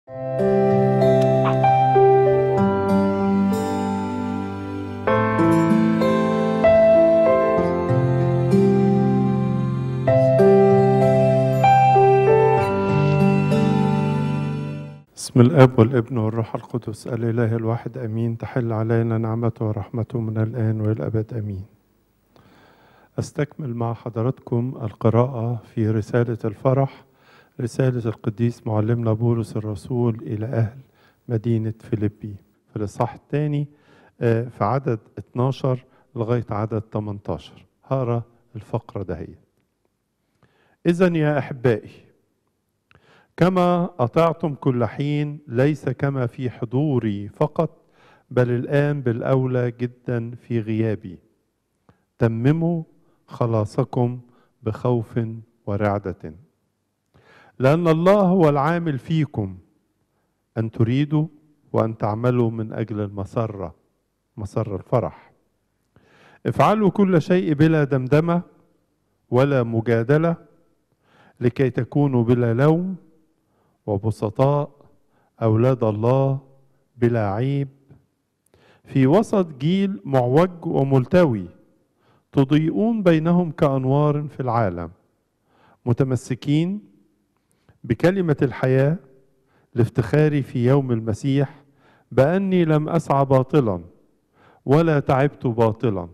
بسم الاب والابن والروح القدس الاله الواحد امين تحل علينا نعمته ورحمته من الان والى الابد امين استكمل مع حضراتكم القراءه في رساله الفرح رساله القديس معلمنا بولس الرسول الى اهل مدينه فيليبي في الاصحاح الثاني في عدد 12 لغايه عدد 18 هقرا الفقره دهيت اذا يا احبائي كما اطعتم كل حين ليس كما في حضوري فقط بل الان بالاولى جدا في غيابي تمموا خلاصكم بخوف ورعده لان الله هو العامل فيكم ان تريدوا وان تعملوا من اجل المسره مسر الفرح افعلوا كل شيء بلا دمدمه ولا مجادله لكي تكونوا بلا لوم وبسطاء اولاد الله بلا عيب في وسط جيل معوج وملتوي تضيئون بينهم كانوار في العالم متمسكين بكلمه الحياه لافتخاري في يوم المسيح باني لم اسعى باطلا ولا تعبت باطلا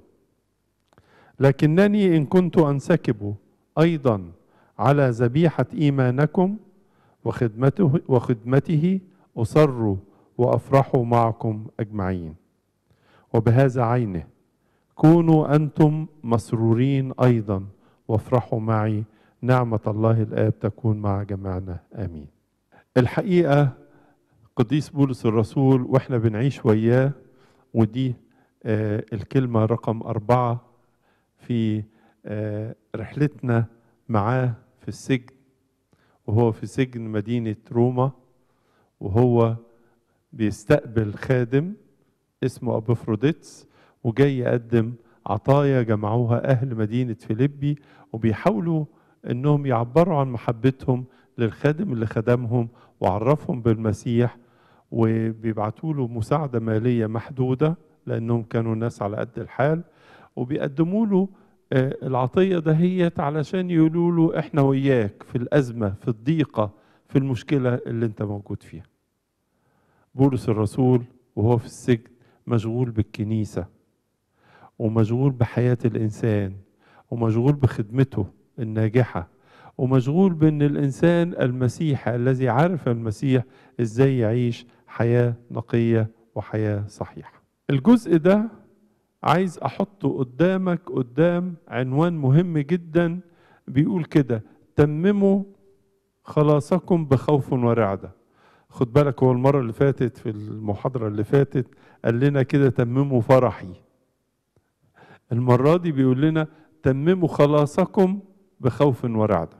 لكنني ان كنت انسكب ايضا على ذبيحه ايمانكم وخدمته وخدمته أصر وأفرح معكم أجمعين وبهذا عينه كونوا أنتم مسرورين أيضا وافرحوا معي نعمة الله الآب تكون مع جميعنا آمين الحقيقة قديس بولس الرسول وإحنا بنعيش وياه ودي آه الكلمة رقم أربعة في آه رحلتنا معاه في السجن وهو في سجن مدينة روما وهو بيستقبل خادم اسمه أبوفروديتس وجاي يقدم عطايا جمعوها أهل مدينة فيليبي وبيحاولوا إنهم يعبروا عن محبتهم للخادم اللي خدمهم وعرفهم بالمسيح وبيبعتوا له مساعدة مالية محدودة لأنهم كانوا ناس على قد الحال وبيقدموا له العطية دهيت علشان يقولوا له احنا وياك في الأزمة في الضيقة في المشكلة اللي انت موجود فيها بولس الرسول وهو في السجن مشغول بالكنيسة ومشغول بحياة الإنسان ومشغول بخدمته الناجحة ومشغول بأن الإنسان المسيحي الذي عرف المسيح إزاي يعيش حياة نقية وحياة صحيحة الجزء ده عايز احطه قدامك قدام عنوان مهم جدا بيقول كده تمموا خلاصكم بخوف ورعده خد بالك هو المره اللي فاتت في المحاضره اللي فاتت قال لنا كده تمموا فرحي المره دي بيقول لنا تمموا خلاصكم بخوف ورعده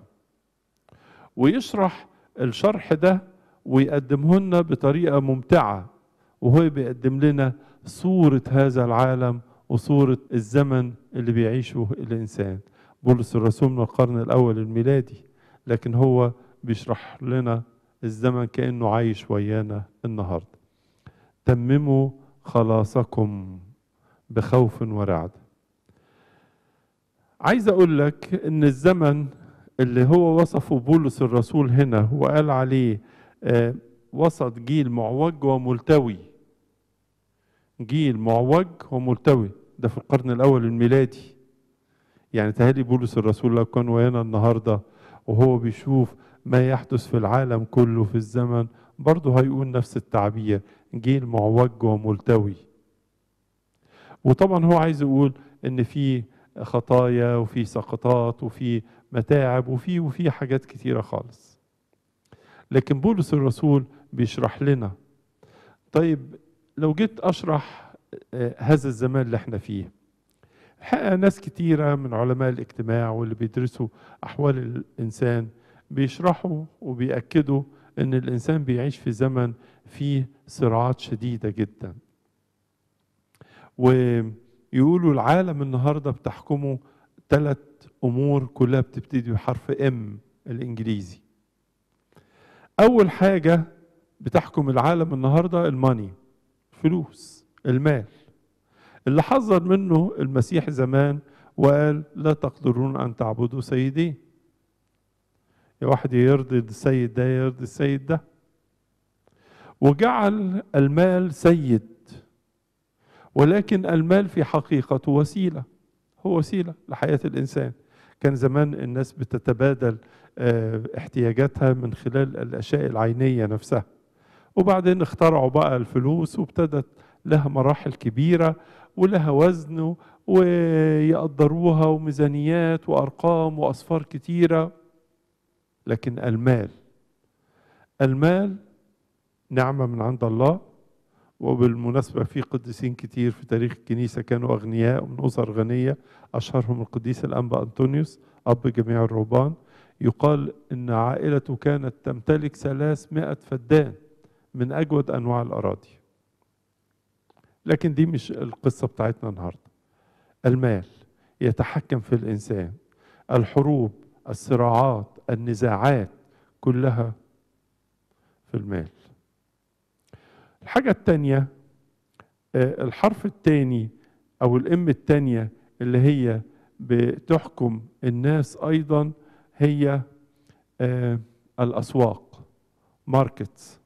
ويشرح الشرح ده ويقدمه لنا بطريقه ممتعه وهو بيقدم لنا صوره هذا العالم وصورة الزمن اللي بيعيشه الإنسان بولس الرسول من القرن الأول الميلادي لكن هو بيشرح لنا الزمن كأنه عايش ويانا النهاردة تمموا خلاصكم بخوف ورعد عايز أقول لك إن الزمن اللي هو وصفه بولس الرسول هنا وقال عليه آه وسط جيل معوج وملتوي جيل معوج وملتوي ده في القرن الاول الميلادي يعني تهالي بولس الرسول لو كان ويانا النهارده وهو بيشوف ما يحدث في العالم كله في الزمن برضه هيقول نفس التعبير جيل معوج وملتوي وطبعا هو عايز يقول ان في خطايا وفي سقطات وفي متاعب وفي وفي حاجات كتيره خالص لكن بولس الرسول بيشرح لنا طيب لو جيت اشرح هذا الزمان اللي احنا فيه الحقيقه ناس كتيره من علماء الاجتماع واللي بيدرسوا احوال الانسان بيشرحوا وبيأكدوا ان الانسان بيعيش في زمن فيه صراعات شديده جدا ويقولوا العالم النهارده بتحكمه ثلاث امور كلها بتبتدي بحرف ام الانجليزي اول حاجه بتحكم العالم النهارده الماني فلوس المال اللي حذر منه المسيح زمان وقال لا تقدرون ان تعبدوا سيدين يا واحد يرضي السيد ده يرضي السيد ده وجعل المال سيد ولكن المال في حقيقته وسيله هو وسيله لحياه الانسان كان زمان الناس بتتبادل احتياجاتها من خلال الاشياء العينيه نفسها وبعدين اخترعوا بقى الفلوس وابتدت لها مراحل كبيره ولها وزن ويقدروها وميزانيات وارقام واصفار كتيره لكن المال المال نعمه من عند الله وبالمناسبة في قديسين كتير في تاريخ الكنيسة كانوا أغنياء من أسر غنية أشهرهم القديس الأنبا أنطونيوس أب جميع الرهبان يقال إن عائلته كانت تمتلك 300 فدان من أجود أنواع الأراضي لكن دي مش القصة بتاعتنا النهاردة المال يتحكم في الإنسان الحروب الصراعات النزاعات كلها في المال الحاجة التانية الحرف التاني أو الإم التانية اللي هي بتحكم الناس أيضا هي الأسواق ماركتس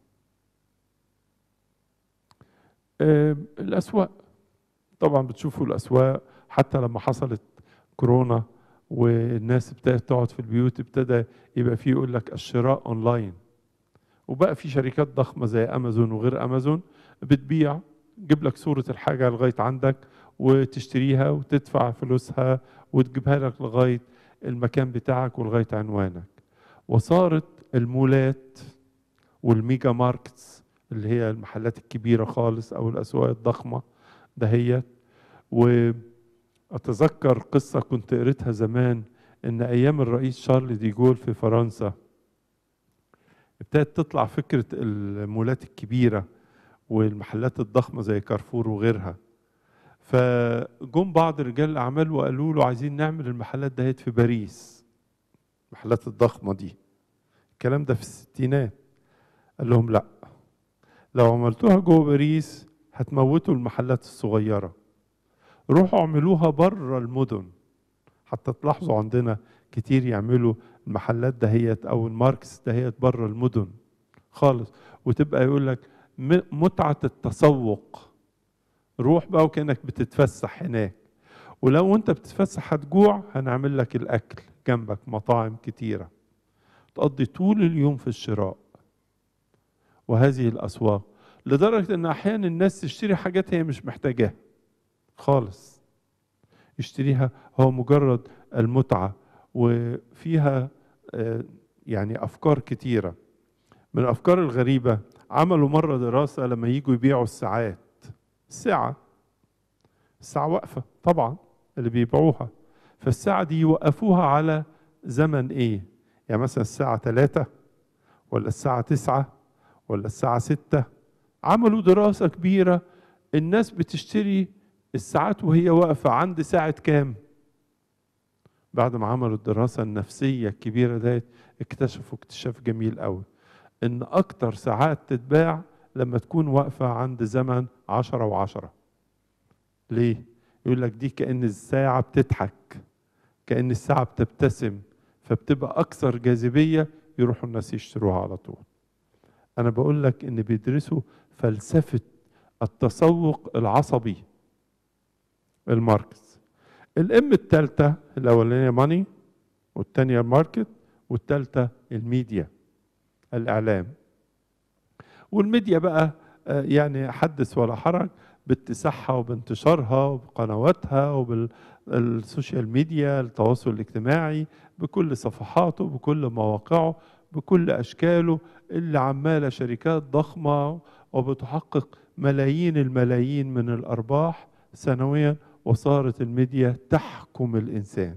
الأسواق طبعا بتشوفوا الأسواق حتى لما حصلت كورونا والناس ابتدت تقعد في البيوت ابتدى يبقى فيه يقول لك الشراء اونلاين وبقى في شركات ضخمه زي امازون وغير امازون بتبيع تجيب لك صوره الحاجه لغايه عندك وتشتريها وتدفع فلوسها وتجيبها لك لغايه المكان بتاعك ولغايه عنوانك وصارت المولات والميجا ماركتس اللي هي المحلات الكبيره خالص او الاسواق الضخمه دهيت واتذكر قصه كنت قريتها زمان ان ايام الرئيس شارل دي جول في فرنسا ابتدت تطلع فكرة المولات الكبيرة والمحلات الضخمة زي كارفور وغيرها فجم بعض رجال الأعمال وقالوا له عايزين نعمل المحلات دهيت في باريس المحلات الضخمة دي الكلام ده في الستينات قال لهم لا لو عملتوها جوه باريس هتموتوا المحلات الصغيرة روحوا اعملوها بره المدن حتى تلاحظوا عندنا كتير يعملوا المحلات دهيت او الماركس دهيت بره المدن خالص وتبقى يقول لك متعه التسوق روح بقى وكانك بتتفسح هناك ولو انت بتتفسح هتجوع هنعمل لك الاكل جنبك مطاعم كتيره تقضي طول اليوم في الشراء وهذه الاسواق لدرجه ان احيانا الناس تشتري حاجات هي مش محتاجاها خالص يشتريها هو مجرد المتعه وفيها يعني افكار كتيره من الافكار الغريبه عملوا مره دراسه لما يجوا يبيعوا الساعات الساعه الساعه واقفه طبعا اللي بيبيعوها فالساعه دي يوقفوها على زمن ايه يعني مثلا الساعه 3 ولا الساعه 9 ولا الساعه 6 عملوا دراسه كبيره الناس بتشتري الساعات وهي واقفه عند ساعه كام بعد ما عملوا الدراسة النفسية الكبيرة ديت اكتشفوا اكتشاف جميل قوي ان اكتر ساعات تتباع لما تكون واقفة عند زمن عشرة وعشرة ليه؟ يقول لك دي كأن الساعة بتضحك كأن الساعة بتبتسم فبتبقى أكثر جاذبية يروحوا الناس يشتروها على طول أنا بقول لك إن بيدرسوا فلسفة التسوق العصبي الماركس الام الثالثه الاولانيه ماني والثانيه ماركت والثالثه الميديا الاعلام والميديا بقى يعني حدث ولا حرج باتساعها وبانتشارها وبقنواتها وبالسوشيال ميديا التواصل الاجتماعي بكل صفحاته بكل مواقعه بكل اشكاله اللي عماله شركات ضخمه وبتحقق ملايين الملايين من الارباح سنويا وصارت الميديا تحكم الانسان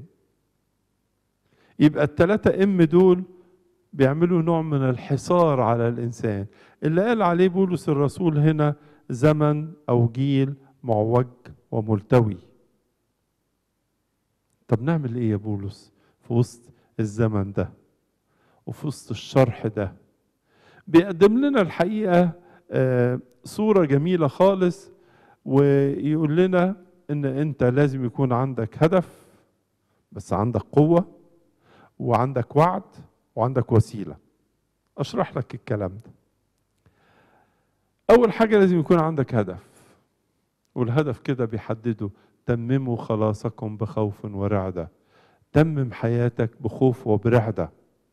يبقى الثلاثه ام دول بيعملوا نوع من الحصار على الانسان اللي قال عليه بولس الرسول هنا زمن او جيل معوج وملتوي طب نعمل ايه يا بولس في وسط الزمن ده وفي وسط الشرح ده بيقدم لنا الحقيقة آه، صورة جميلة خالص ويقول لنا ان انت لازم يكون عندك هدف بس عندك قوة وعندك وعد وعندك وسيلة اشرح لك الكلام ده اول حاجة لازم يكون عندك هدف والهدف كده بيحدده تمموا خلاصكم بخوف ورعدة تمم حياتك بخوف وبرعدة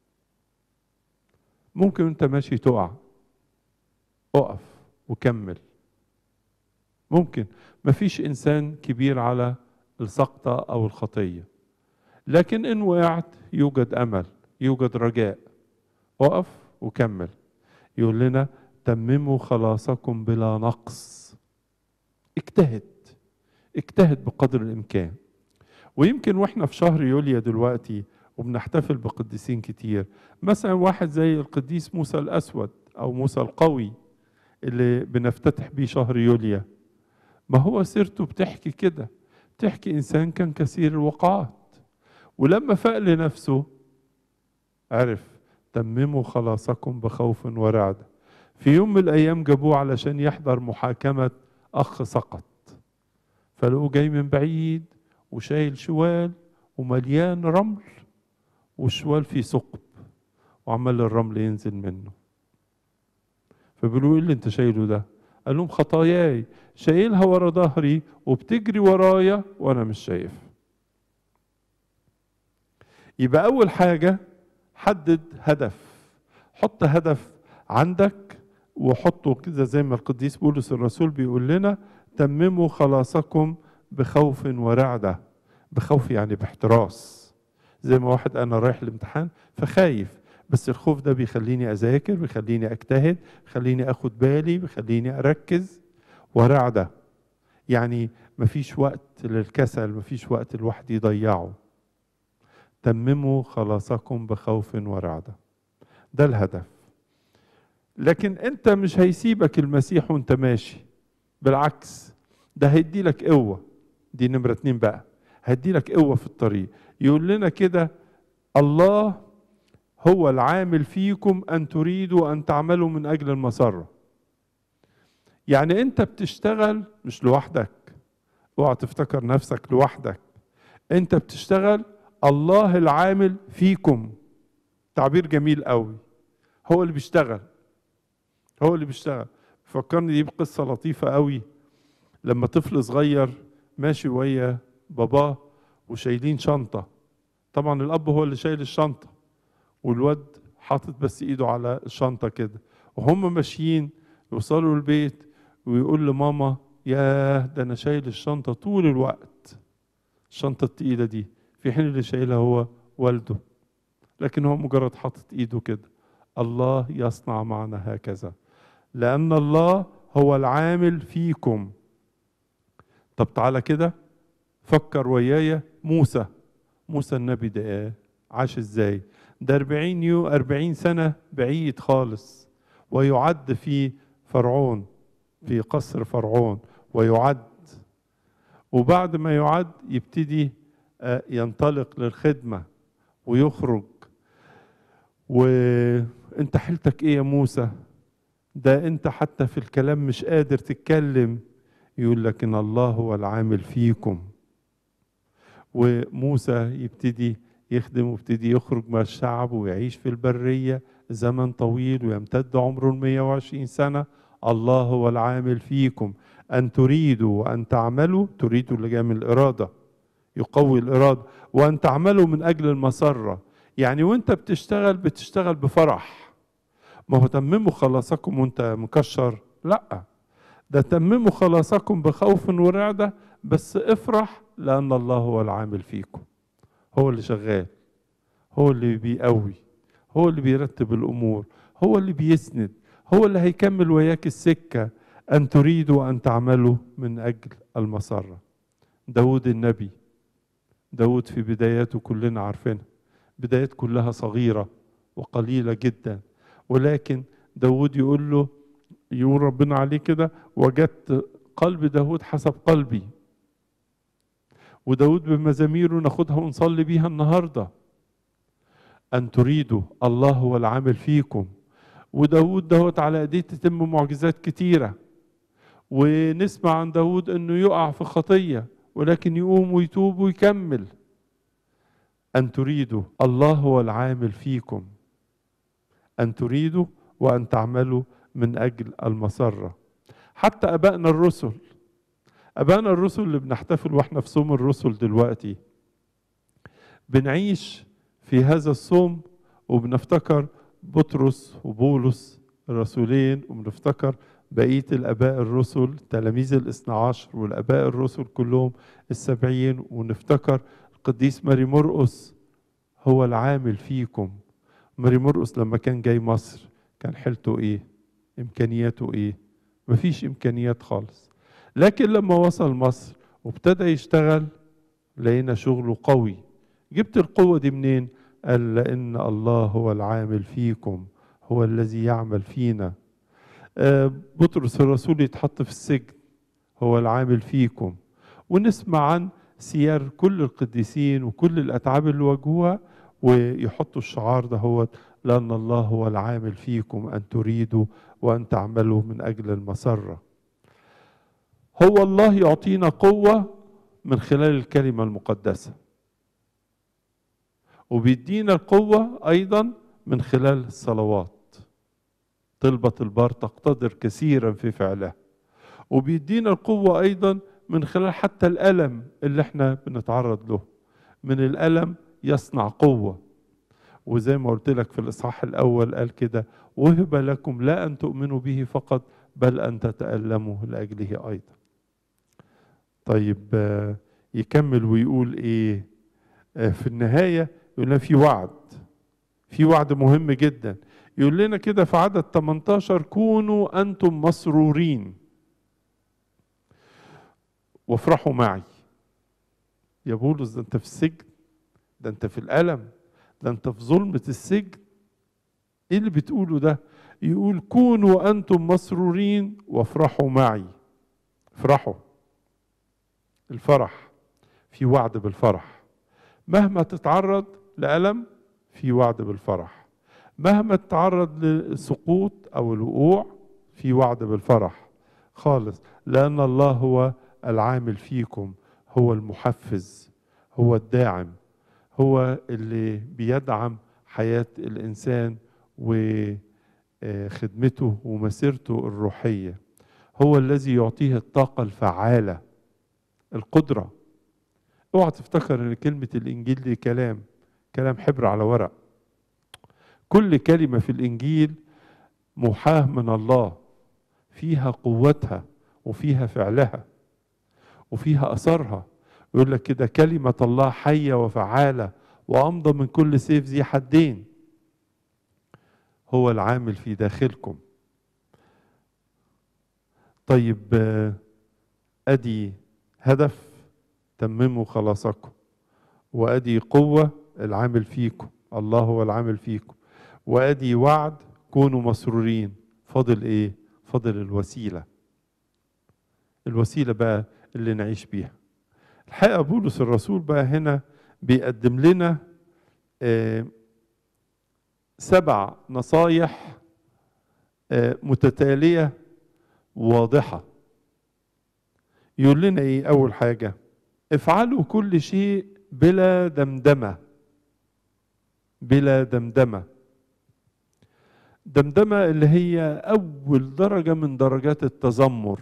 ممكن انت ماشي تقع اقف وكمل ممكن مفيش انسان كبير على السقطة او الخطية لكن ان وقعت يوجد امل يوجد رجاء اقف وكمل يقول لنا تمموا خلاصكم بلا نقص اجتهد اجتهد بقدر الامكان ويمكن واحنا في شهر يوليا دلوقتي وبنحتفل بقديسين كتير مثلا واحد زي القديس موسى الاسود او موسى القوي اللي بنفتتح بيه شهر يوليا ما هو سيرته بتحكي كده بتحكي انسان كان كثير الوقعات ولما فاق لنفسه عرف تمموا خلاصكم بخوف ورعدة في يوم من الايام جابوه علشان يحضر محاكمة اخ سقط فلقوه جاي من بعيد وشايل شوال ومليان رمل والشوال فيه ثقب وعمال الرمل ينزل منه فبيقولوا ايه اللي انت شايله ده قال لهم خطاياي شايلها ورا ظهري وبتجري ورايا وانا مش شايف يبقى اول حاجه حدد هدف حط هدف عندك وحطه كده زي ما القديس بولس الرسول بيقول لنا تمموا خلاصكم بخوف ورعده بخوف يعني باحتراس زي ما واحد انا رايح الامتحان فخايف بس الخوف ده بيخليني اذاكر بيخليني اجتهد بيخليني اخد بالي بيخليني اركز ورعده يعني مفيش وقت للكسل مفيش وقت الواحد يضيعه تمموا خلاصكم بخوف ورعده ده الهدف لكن انت مش هيسيبك المسيح وانت ماشي بالعكس ده هيدي لك قوه دي نمره اتنين بقى هيدي لك قوه في الطريق يقول لنا كده الله هو العامل فيكم ان تريدوا ان تعملوا من اجل المسره يعني انت بتشتغل مش لوحدك اوعى تفتكر نفسك لوحدك انت بتشتغل الله العامل فيكم تعبير جميل قوي هو اللي بيشتغل هو اللي بيشتغل فكرني دي بقصة لطيفة قوي لما طفل صغير ماشي ويا باباه وشايلين شنطة طبعا الأب هو اللي شايل الشنطة والواد حاطط بس إيده على الشنطة كده وهم ماشيين يوصلوا البيت ويقول لماما ياه ده أنا شايل الشنطة طول الوقت الشنطة التقيلة دي في حين اللي شايلها هو والده لكن هو مجرد حاطط إيده كده الله يصنع معنا هكذا لأن الله هو العامل فيكم طب تعالى كده فكر ويايا موسى موسى النبي ده إيه؟ عاش ازاي ده 40 يو 40 سنة بعيد خالص ويعد في فرعون في قصر فرعون ويعد وبعد ما يعد يبتدي ينطلق للخدمة ويخرج وانت حيلتك ايه يا موسى ده انت حتى في الكلام مش قادر تتكلم يقول لك ان الله هو العامل فيكم وموسى يبتدي يخدم ويبتدي يخرج مع الشعب ويعيش في البرية زمن طويل ويمتد عمره 120 سنة الله هو العامل فيكم أن تريدوا وأن تعملوا تريدوا اللي جاي من الإرادة يقوي الإرادة وأن تعملوا من أجل المسرة يعني وأنت بتشتغل بتشتغل بفرح ما هو تمموا خلاصكم وأنت مكشر لأ ده تمموا خلاصكم بخوف ورعدة بس افرح لأن الله هو العامل فيكم هو اللي شغال هو اللي بيقوي هو اللي بيرتب الأمور هو اللي بيسند هو اللي هيكمل وياك السكة أن تريدوا أن تعملوا من أجل المسرة داود النبي داود في بداياته كلنا عارفينها بدايات كلها صغيرة وقليلة جدا ولكن داود يقول له يقول ربنا عليه كده وجدت قلب داود حسب قلبي وداود بمزاميره ناخدها ونصلي بيها النهاردة أن تريدوا الله هو العامل فيكم وداود دهوت على ايديه تتم معجزات كتيرة ونسمع عن داود انه يقع في خطية ولكن يقوم ويتوب ويكمل أن تريدوا الله هو العامل فيكم أن تريدوا وأن تعملوا من أجل المسرة حتى أبائنا الرسل أبائنا الرسل اللي بنحتفل وإحنا في صوم الرسل دلوقتي بنعيش في هذا الصوم وبنفتكر بطرس وبولس الرسولين وبنفتكر بقية الآباء الرسل تلاميذ الاثنى عشر والآباء الرسل كلهم السبعين ونفتكر القديس ماري مرقس هو العامل فيكم ماري مرقس لما كان جاي مصر كان حيلته ايه امكانياته ايه مفيش امكانيات خالص لكن لما وصل مصر وابتدى يشتغل لقينا شغله قوي جبت القوة دي منين قال لأن الله هو العامل فيكم هو الذي يعمل فينا آه، بطرس الرسول يتحط في السجن هو العامل فيكم ونسمع عن سير كل القديسين وكل الأتعاب اللي واجهوها ويحطوا الشعار ده هو لأن الله هو العامل فيكم أن تريدوا وأن تعملوا من أجل المسرة هو الله يعطينا قوة من خلال الكلمة المقدسة وبيدينا القوة أيضا من خلال الصلوات طلبة البار تقتدر كثيرا في فعلها وبيدينا القوة أيضا من خلال حتى الألم اللي احنا بنتعرض له من الألم يصنع قوة وزي ما قلت لك في الإصحاح الأول قال كده وهب لكم لا أن تؤمنوا به فقط بل أن تتألموا لأجله أيضا طيب آه، يكمل ويقول إيه آه، في النهاية يقول لنا في وعد في وعد مهم جدا يقول لنا كده في عدد 18 كونوا أنتم مسرورين وافرحوا معي يا بولس ده انت في السجن ده انت في الألم ده انت في ظلمة السجن ايه اللي بتقوله ده يقول كونوا أنتم مسرورين وافرحوا معي افرحوا الفرح في وعد بالفرح مهما تتعرض لألم في وعد بالفرح مهما تتعرض لسقوط أو الوقوع في وعد بالفرح خالص لأن الله هو العامل فيكم هو المحفز هو الداعم هو اللي بيدعم حياة الإنسان وخدمته ومسيرته الروحية هو الذي يعطيه الطاقة الفعالة القدرة اوعى تفتكر ان كلمة الانجيل دي كلام كلام حبر على ورق كل كلمة في الانجيل محاه من الله فيها قوتها وفيها فعلها وفيها اثرها يقول لك كده كلمة الله حية وفعالة وأمضى من كل سيف ذي حدين هو العامل في داخلكم طيب آه، أدي هدف تمموا خلاصكم وأدي قوة العامل فيكم الله هو العامل فيكم وأدي وعد كونوا مسرورين فاضل إيه؟ فاضل الوسيلة الوسيلة بقى اللي نعيش بيها الحقيقة بولس الرسول بقى هنا بيقدم لنا آه، سبع نصايح آه، متتالية واضحة يقول لنا ايه اول حاجة افعلوا كل شيء بلا دمدمة بلا دمدمة دمدمة اللي هي أول درجة من درجات التذمر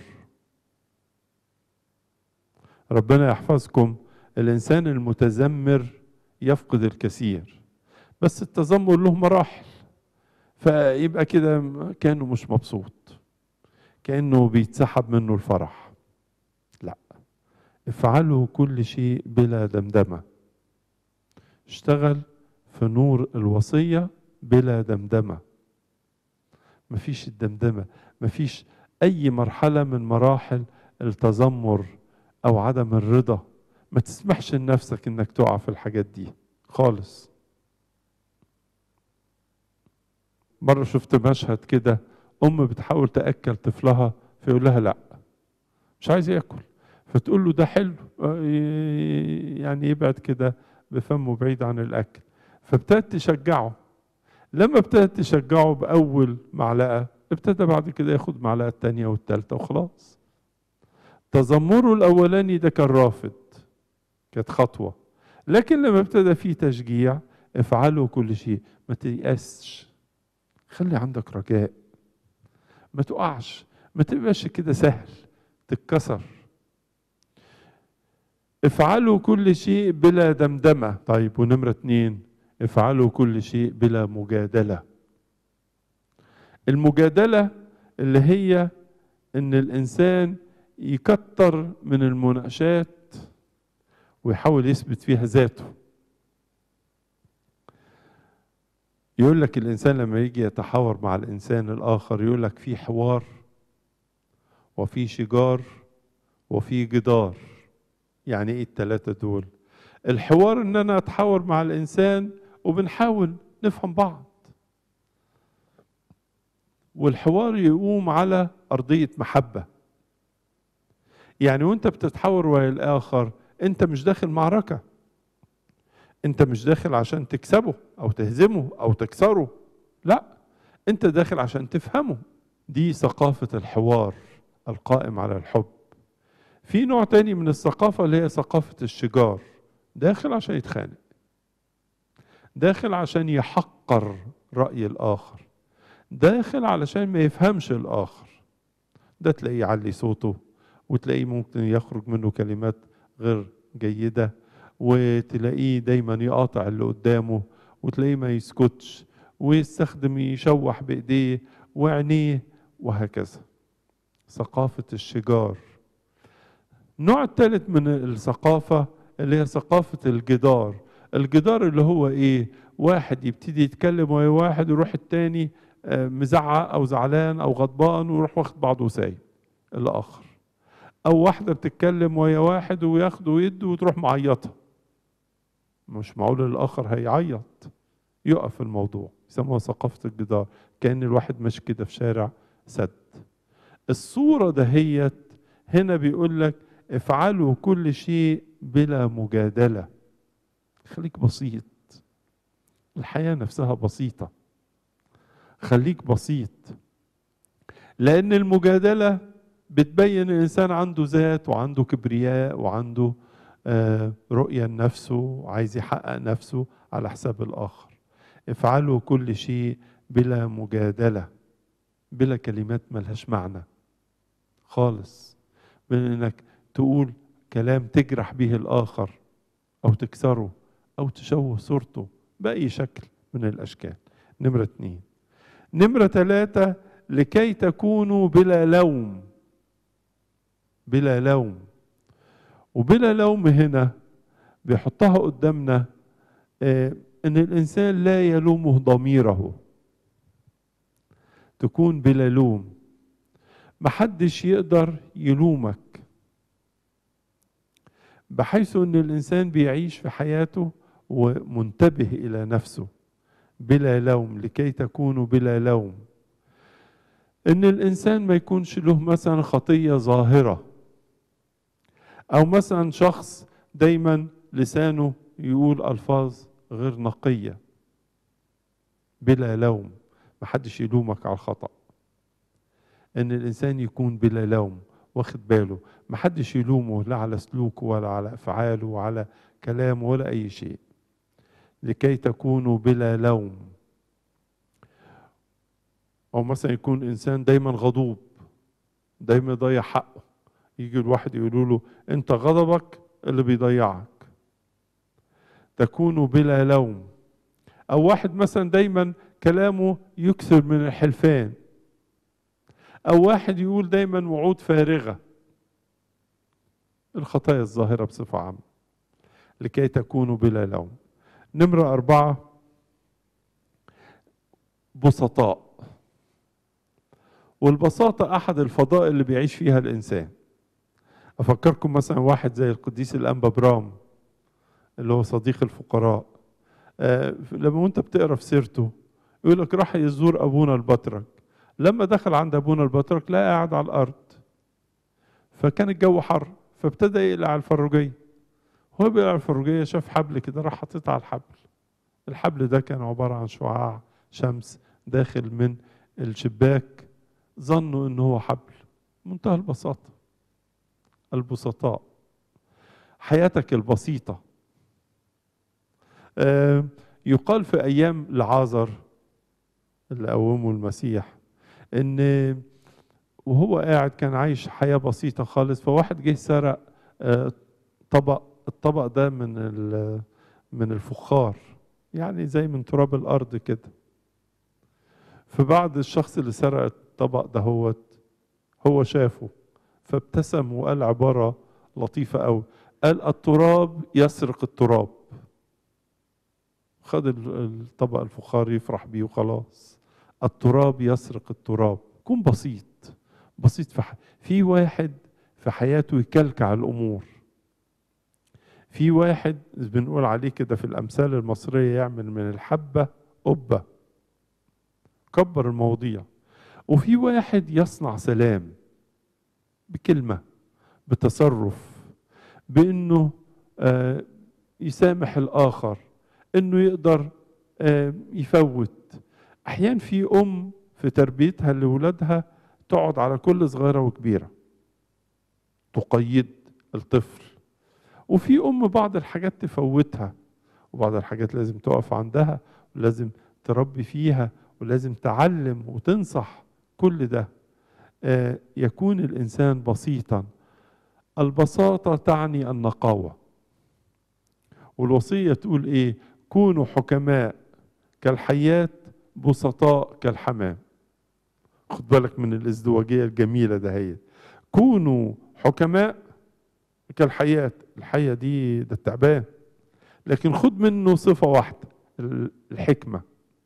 ربنا يحفظكم الإنسان المتذمر يفقد الكثير بس التذمر له مراحل فيبقى كده كأنه مش مبسوط كأنه بيتسحب منه الفرح لا افعلوا كل شيء بلا دمدمة اشتغل في نور الوصية بلا دمدمة مفيش الدمدمة مفيش أي مرحلة من مراحل التذمر أو عدم الرضا ما تسمحش لنفسك إنك تقع في الحاجات دي خالص مرة شفت مشهد كده أم بتحاول تأكل طفلها فيقول لها لأ مش عايز ياكل فتقول له ده حلو آه، يعني يبعد كده بفمه بعيد عن الأكل فابتدت تشجعه لما ابتدت تشجعه بأول معلقة ابتدى بعد كده ياخد معلقة التانية والتالتة وخلاص تذمره الأولاني ده كان رافض كانت خطوة لكن لما ابتدى فيه تشجيع افعلوا كل شيء ما تيأسش خلي عندك رجاء ما تقعش ما تبقاش كده سهل تتكسر افعلوا كل شيء بلا دمدمة طيب ونمرة اتنين افعلوا كل شيء بلا مجادلة المجادلة اللي هي ان الانسان يكتر من المناقشات ويحاول يثبت فيها ذاته يقول لك الانسان لما يجي يتحاور مع الانسان الاخر يقول لك في حوار وفي شجار وفي جدار يعني ايه التلاتة دول الحوار ان انا اتحاور مع الانسان وبنحاول نفهم بعض والحوار يقوم على ارضية محبة يعني وانت بتتحاور ويا الاخر انت مش داخل معركة انت مش داخل عشان تكسبه او تهزمه او تكسره لا انت داخل عشان تفهمه دي ثقافة الحوار القائم على الحب في نوع تاني من الثقافة اللي هي ثقافة الشجار داخل عشان يتخانق داخل عشان يحقر رأي الآخر داخل علشان ما يفهمش الآخر ده تلاقيه يعلي صوته وتلاقيه ممكن يخرج منه كلمات غير جيدة وتلاقيه دايما يقاطع اللي قدامه وتلاقيه ما يسكتش ويستخدم يشوح بإيديه وعينيه وهكذا ثقافة الشجار النوع الثالث من الثقافة اللي هي ثقافة الجدار الجدار اللي هو ايه واحد يبتدي يتكلم ويا واحد ويروح التاني مزعق او زعلان او غضبان ويروح واخد بعضه وسايب الاخر او واحدة بتتكلم ويا واحد وياخده ويده وتروح معيطة مش معقول الاخر هيعيط يقف الموضوع يسموها ثقافة الجدار كأن الواحد ماشي كده في شارع سد الصورة دهيت هنا بيقول لك افعلوا كل شيء بلا مجادلة خليك بسيط الحياة نفسها بسيطة خليك بسيط لأن المجادلة بتبين الإنسان عنده ذات وعنده كبرياء وعنده آه رؤية لنفسه وعايز يحقق نفسه على حساب الآخر افعلوا كل شيء بلا مجادلة بلا كلمات ملهاش معنى خالص من انك تقول كلام تجرح به الاخر او تكسره او تشوه صورته باي شكل من الاشكال نمرة اتنين نمرة ثلاثة لكي تكونوا بلا لوم بلا لوم وبلا لوم هنا بيحطها قدامنا آه ان الانسان لا يلومه ضميره تكون بلا لوم محدش يقدر يلومك بحيث ان الانسان بيعيش في حياته ومنتبه الى نفسه بلا لوم لكي تكونوا بلا لوم ان الانسان ما يكونش له مثلا خطيه ظاهره او مثلا شخص دايما لسانه يقول الفاظ غير نقيه بلا لوم محدش يلومك على الخطأ ان الانسان يكون بلا لوم واخد باله محدش يلومه لا على سلوكه ولا على افعاله وعلى كلامه ولا اي شيء لكي تكونوا بلا لوم او مثلا يكون انسان دايما غضوب دايما يضيع حقه يجي الواحد يقولوا له انت غضبك اللي بيضيعك تكونوا بلا لوم او واحد مثلا دايما كلامه يكثر من الحلفان او واحد يقول دايما وعود فارغه الخطايا الظاهره بصفه عامه لكي تكونوا بلا لوم نمره اربعه بسطاء والبساطه احد الفضائل اللي بيعيش فيها الانسان افكركم مثلا واحد زي القديس الانبا برام اللي هو صديق الفقراء آه لما انت بتقرا في سيرته يقول لك راح يزور ابونا البطرك لما دخل عند ابونا البطرك لقى قاعد على الارض فكان الجو حر فابتدى يقلع على الفروجيه هو بيقلع على الفروجيه شاف حبل كده راح حاططها على الحبل الحبل ده كان عباره عن شعاع شمس داخل من الشباك ظنوا ان هو حبل منتهى البساطه البسطاء حياتك البسيطه آه، يقال في ايام لعازر اللي قومه المسيح ان وهو قاعد كان عايش حياه بسيطه خالص فواحد جه سرق آه، طبق الطبق ده من ال- من الفخار يعني زي من تراب الارض كده فبعد الشخص اللي سرق الطبق ده هو هو شافه فابتسم وقال عباره لطيفه قوي قال التراب يسرق التراب خد ال- الطبق الفخار يفرح بيه وخلاص التراب يسرق التراب كن بسيط بسيط في ح... في واحد في حياته يكلكع الامور في واحد بنقول عليه كده في الامثال المصريه يعمل من الحبه قبه كبر المواضيع وفي واحد يصنع سلام بكلمه بتصرف بانه آه، يسامح الاخر انه يقدر آه، يفوت احيانا في ام في تربيتها لاولادها تقعد على كل صغيره وكبيره تقيد الطفل وفي ام بعض الحاجات تفوتها وبعض الحاجات لازم تقف عندها ولازم تربي فيها ولازم تعلم وتنصح كل ده آه، يكون الانسان بسيطا البساطه تعني النقاوه والوصيه تقول ايه كونوا حكماء كالحيات بسطاء كالحمام خد بالك من الازدواجيه الجميله ده هي كونوا حكماء كالحيات الحيه دي ده التعبان لكن خد منه صفه واحده ال- الحكمه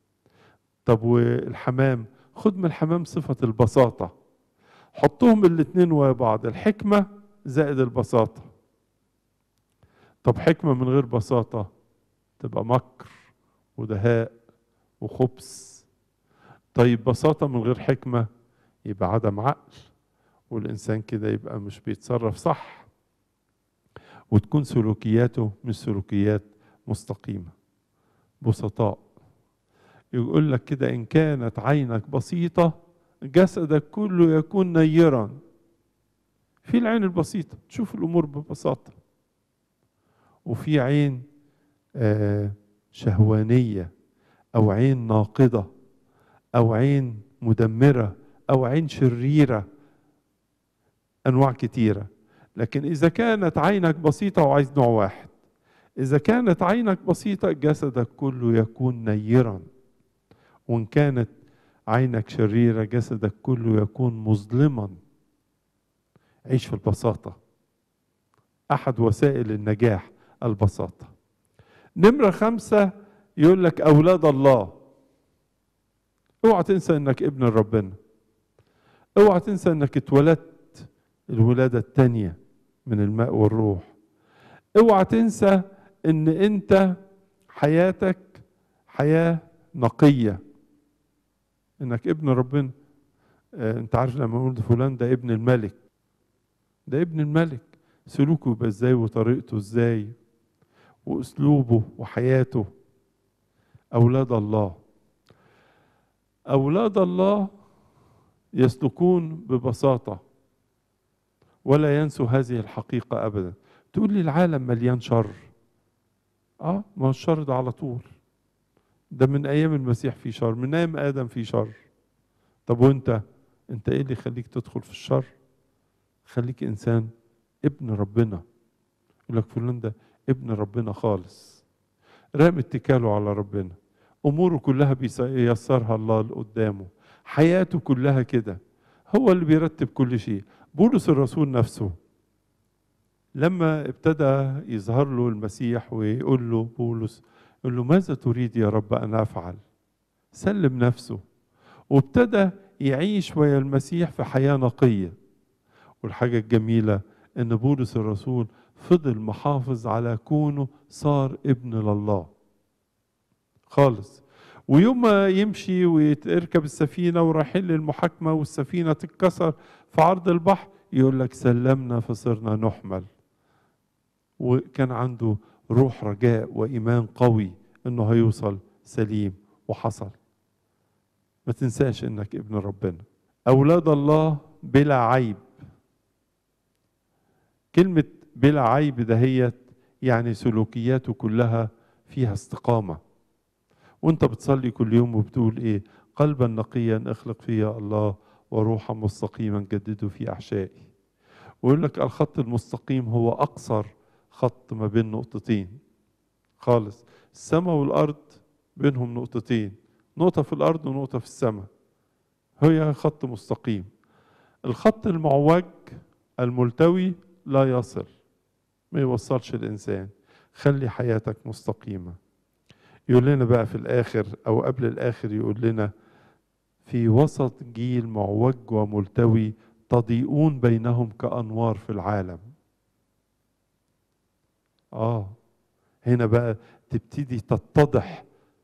طب والحمام خد من الحمام صفه البساطه حطهم الاتنين ويا بعض الحكمه زائد البساطه طب حكمه من غير بساطه تبقى مكر ودهاء وخبث طيب بساطة من غير حكمة يبقى عدم عقل والإنسان كده يبقى مش بيتصرف صح وتكون سلوكياته مش سلوكيات مستقيمة بسطاء يقول لك كده إن كانت عينك بسيطة جسدك كله يكون نيرا في العين البسيطة تشوف الأمور ببساطة وفي عين آه شهوانية أو عين ناقضة أو عين مدمرة أو عين شريرة أنواع كتيرة لكن إذا كانت عينك بسيطة وعايز نوع واحد إذا كانت عينك بسيطة جسدك كله يكون نيرا وإن كانت عينك شريرة جسدك كله يكون مظلما عيش في البساطة أحد وسائل النجاح البساطة نمرة خمسة يقول لك أولاد الله اوعى تنسى انك ابن ربنا اوعى تنسى انك اتولدت الولادة التانية من الماء والروح اوعى تنسى ان انت حياتك حياة نقية انك ابن ربنا آه، انت عارف لما نقول ده فلان ده ابن الملك ده ابن الملك سلوكه يبقى ازاي وطريقته ازاي واسلوبه وحياته اولاد الله اولاد الله يسلكون ببساطه ولا ينسوا هذه الحقيقه ابدا تقول لي العالم مليان شر اه ما هو الشر ده على طول ده من ايام المسيح في شر من ايام ادم في شر طب وانت انت ايه اللي يخليك تدخل في الشر خليك انسان ابن ربنا يقول لك فلان ده ابن ربنا خالص رام اتكاله على ربنا اموره كلها بيسرها الله لقدامه حياته كلها كده هو اللي بيرتب كل شيء بولس الرسول نفسه لما ابتدى يظهر له المسيح ويقول له بولس يقول له ماذا تريد يا رب ان افعل سلم نفسه وابتدى يعيش ويا المسيح في حياه نقيه والحاجه الجميله ان بولس الرسول فضل محافظ على كونه صار ابن لله خالص ويوم ما يمشي ويركب السفينة ورايحين للمحاكمة والسفينة تتكسر في عرض البحر يقول لك سلمنا فصرنا نحمل وكان عنده روح رجاء وإيمان قوي إنه هيوصل سليم وحصل ما تنساش انك ابن ربنا اولاد الله بلا عيب كلمة بلا عيب دهيت يعني سلوكياته كلها فيها استقامة وانت بتصلي كل يوم وبتقول ايه قلبا نقيا اخلق فيا الله وروحا مستقيما جدده في احشائي ويقول لك الخط المستقيم هو اقصر خط ما بين نقطتين خالص السماء والارض بينهم نقطتين نقطة في الارض ونقطة في السماء هي خط مستقيم الخط المعوج الملتوي لا يصل ما يوصلش الانسان خلي حياتك مستقيمه يقول لنا بقى في الاخر او قبل الاخر يقول لنا في وسط جيل معوج وملتوي تضيئون بينهم كانوار في العالم اه هنا بقى تبتدي تتضح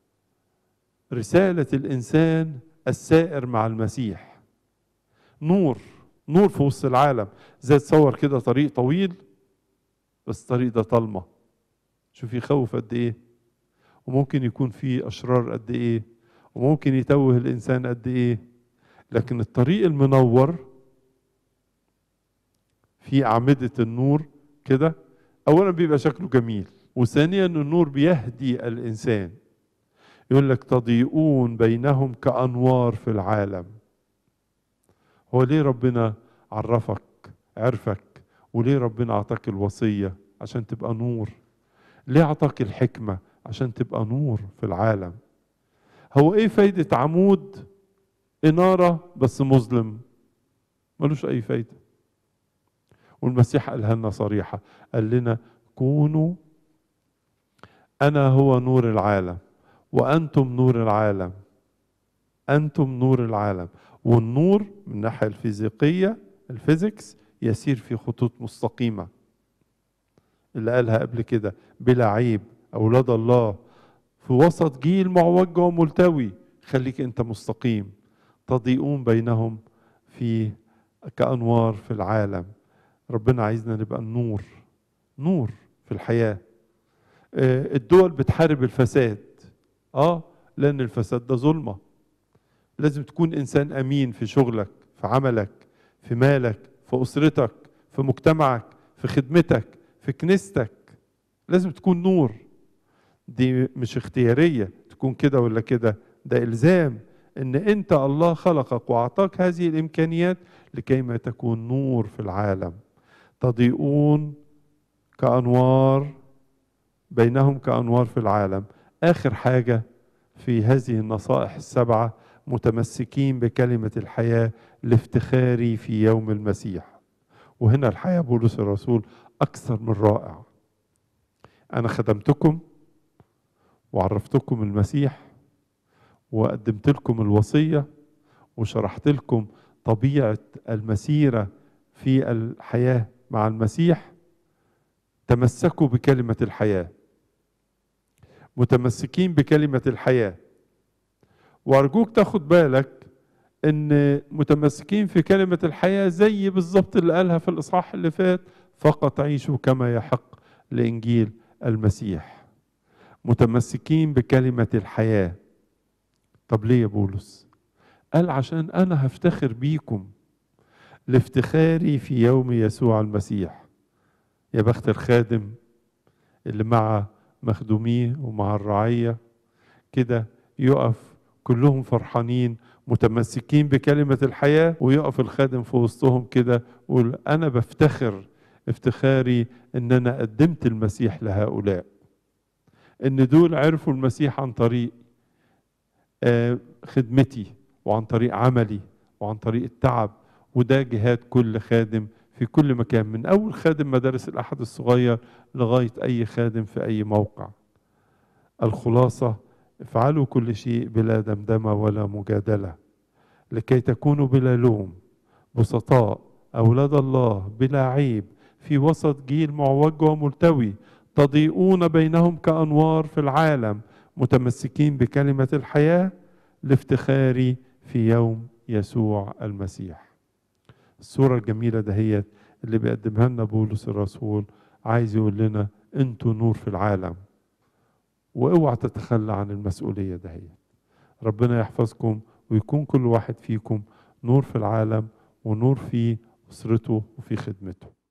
رساله الانسان السائر مع المسيح نور نور في وسط العالم زي تصور كده طريق طويل بس الطريق ده ضلمه شوف يخوف قد ايه وممكن يكون فيه اشرار قد ايه وممكن يتوه الانسان قد ايه لكن الطريق المنور في اعمده النور كده اولا بيبقى شكله جميل وثانيا النور بيهدي الانسان يقول لك تضيئون بينهم كانوار في العالم هو ليه ربنا عرفك عرفك وليه ربنا اعطاك الوصيه عشان تبقى نور ليه اعطاك الحكمه عشان تبقى نور في العالم هو ايه فايده عمود اناره بس مظلم ملوش اي فايده والمسيح قالها لنا صريحه قال لنا كونوا انا هو نور العالم وانتم نور العالم انتم نور العالم والنور من الناحيه الفيزيقيه الفيزيكس يسير في خطوط مستقيمه اللي قالها قبل كده بلا عيب اولاد الله في وسط جيل معوج وملتوي خليك انت مستقيم تضيئون بينهم في كانوار في العالم ربنا عايزنا نبقى النور نور في الحياه الدول بتحارب الفساد اه لان الفساد ده ظلمه لازم تكون انسان امين في شغلك في عملك في مالك في اسرتك في مجتمعك في خدمتك في كنيستك لازم تكون نور دي مش اختياريه تكون كده ولا كده ده الزام ان انت الله خلقك واعطاك هذه الامكانيات لكي ما تكون نور في العالم تضيئون كانوار بينهم كانوار في العالم اخر حاجه في هذه النصائح السبعه متمسكين بكلمه الحياه لافتخاري في يوم المسيح وهنا الحياه بولس الرسول اكثر من رائع انا خدمتكم وعرفتكم المسيح وقدمت لكم الوصيه وشرحت لكم طبيعه المسيره في الحياه مع المسيح تمسكوا بكلمه الحياه متمسكين بكلمه الحياه وارجوك تاخد بالك ان متمسكين في كلمه الحياه زي بالظبط اللي قالها في الاصحاح اللي فات فقط عيشوا كما يحق لانجيل المسيح متمسكين بكلمه الحياه طب ليه يا بولس قال عشان انا هفتخر بيكم لافتخاري في يوم يسوع المسيح يا بخت الخادم اللي مع مخدوميه ومع الرعيه كده يقف كلهم فرحانين متمسكين بكلمة الحياة ويقف الخادم في وسطهم كده ويقول أنا بفتخر افتخاري إن أنا قدمت المسيح لهؤلاء إن دول عرفوا المسيح عن طريق خدمتي وعن طريق عملي وعن طريق التعب وده جهاد كل خادم في كل مكان من أول خادم مدارس الأحد الصغير لغاية أي خادم في أي موقع الخلاصة افعلوا كل شيء بلا دمدمة ولا مجادلة لكي تكونوا بلا لوم بسطاء أولاد الله بلا عيب في وسط جيل معوج وملتوي تضيئون بينهم كأنوار في العالم متمسكين بكلمة الحياة لافتخاري في يوم يسوع المسيح الصورة الجميلة دهيت اللي بيقدمها لنا بولس الرسول عايز يقول لنا انتوا نور في العالم واوعى تتخلى عن المسؤولية دهيت ربنا يحفظكم ويكون كل واحد فيكم نور في العالم ونور في أسرته وفي خدمته